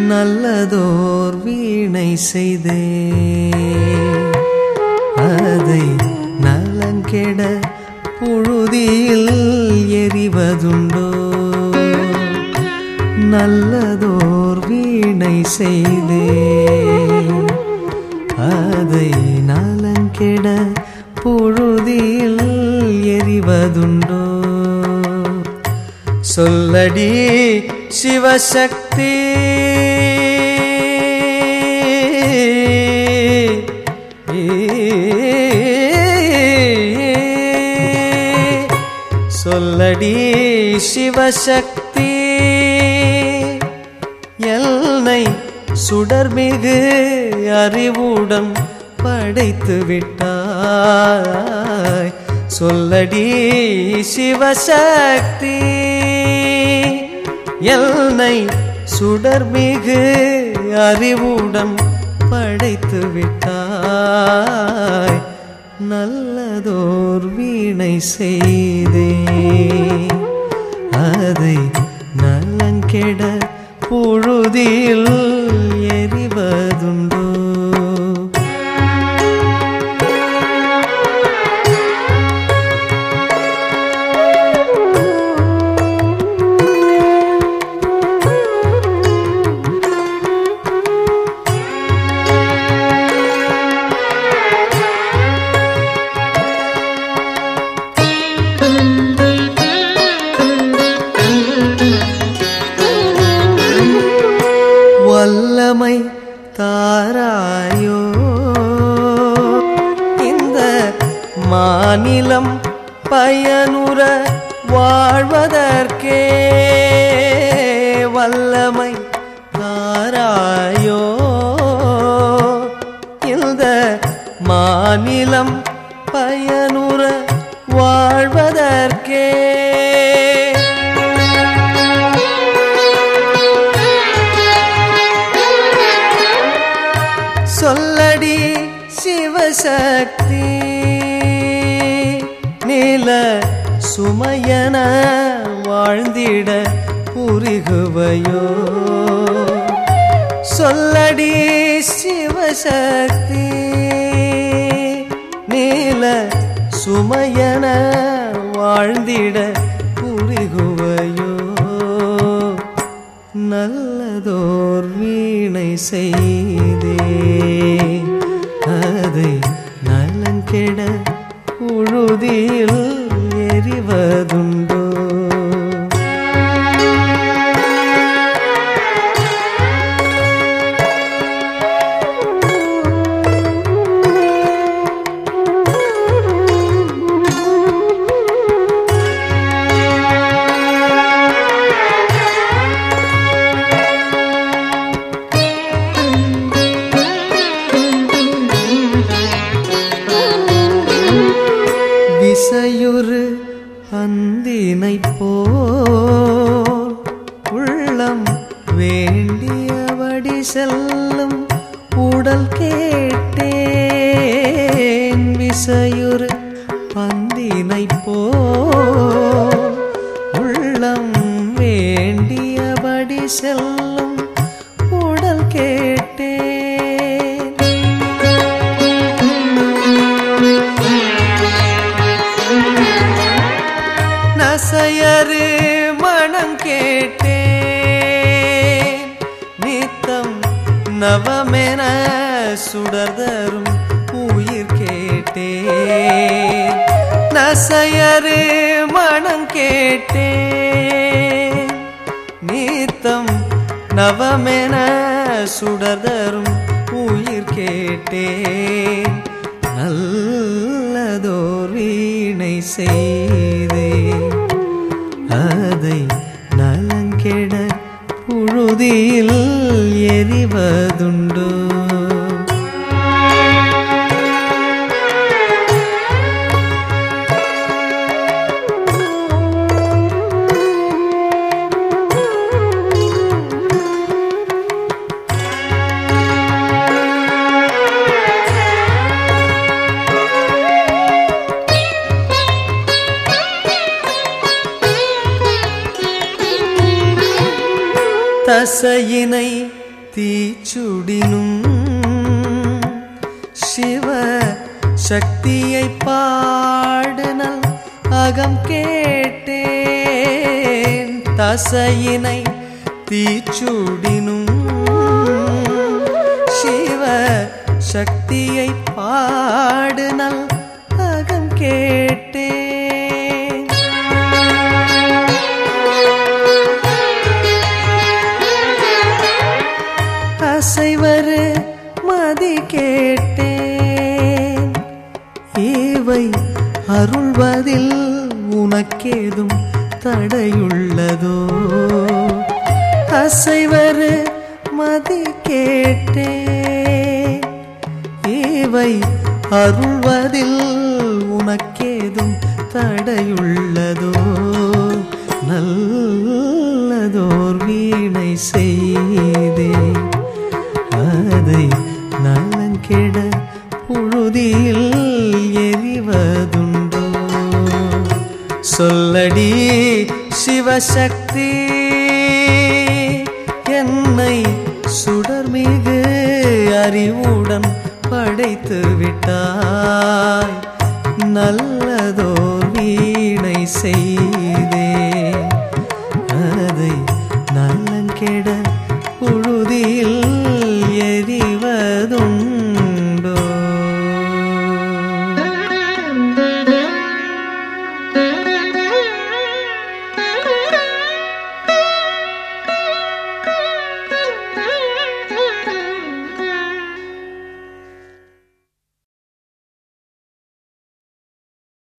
நல்லதோர் வீணை செய்தே அதை நலங்கெட புழுதியில் எறிவதுண்டோ நல்லதோர் வீணை செய்தே அதை நலங்கெட புழுதியில் எறிவதுண்டோ சொல்லடி சிவசக்தி சொல்லடி சிவசக்தி எல்லை சுடர்மிகு அறிவுடன் படைத்து விட்டாய் சொல்லடி சிவசக்தி எல்லை சுடர்மிகு அறிவுடன் படைத்து விட்டாய் நல்லதோர் வீணை செய்தே அதை நலங்கெட புழுதியில் எறிவதுண்டோ வல்லமை தாராயோ இந்த மாநிலம் பயனுற வாழ்வதற்கே வல்லமை தாராயோ இந்த மாநிலம் பயனுற வாழ்வதற்கே சொல்லடி சிவசக்தி நீல சுமையன வாழ்ந்திட புரிகுவையோ சொல்லடி சிவசக்தி நீல சுமையன வாழ்ந்திட புரிகுவையோ நல்லதோர் வீணை செய்தே அதை நலங்கெட உழுதியில் எறிவதுண்டோ விசையுறு பந்தினை போல் உள்ளம் வேண்டியபடி செல்லும் உடல் கேட்டேன் விசையுறு பந்தினை போல் உள்ளம் வேண்டியபடி செல்லும் உடல் கேட்டேன் நசையரு மனம் கேட்டேன் நித்தம் நவமென சுடர்தரும் உயிர் கேட்டேன் நசையரு மனம் கேட்டேன் நித்தம் நவமென சுடர்தரும் உயிர் கேட்டேன் நல்லதோர் வீணை செய்தே அதை நலங்கெட புழுதியில் எறிவதுண்டோ தசையினை தீச்சுடினும் சிவ சக்தியை பாடுனல் அகம் கேட்டேன் தசையினை தீச்சுடினும் சிவ சக்தியை பாடுனல் அகம் கேட்டேன் அசைவரு மதி கேட்டேன் ஏவை அருள்வதில் உனக்கேதும் தடையுள்ளதோ அசைவரு மதி கேட்டேன் ஏவை அருள்வதில் உனக்கேதும் தடையுள்ளதோ நல்லதோர் வீணை செய்தே அதை நலங்கெட புழுதியில் எரிவதுண்டோ சொல்லடி சிவசக்தி என்னை சுடர்மிகு அறிவுடன் படைத்து விட்டாய் நல்லதோர் வீணை செய்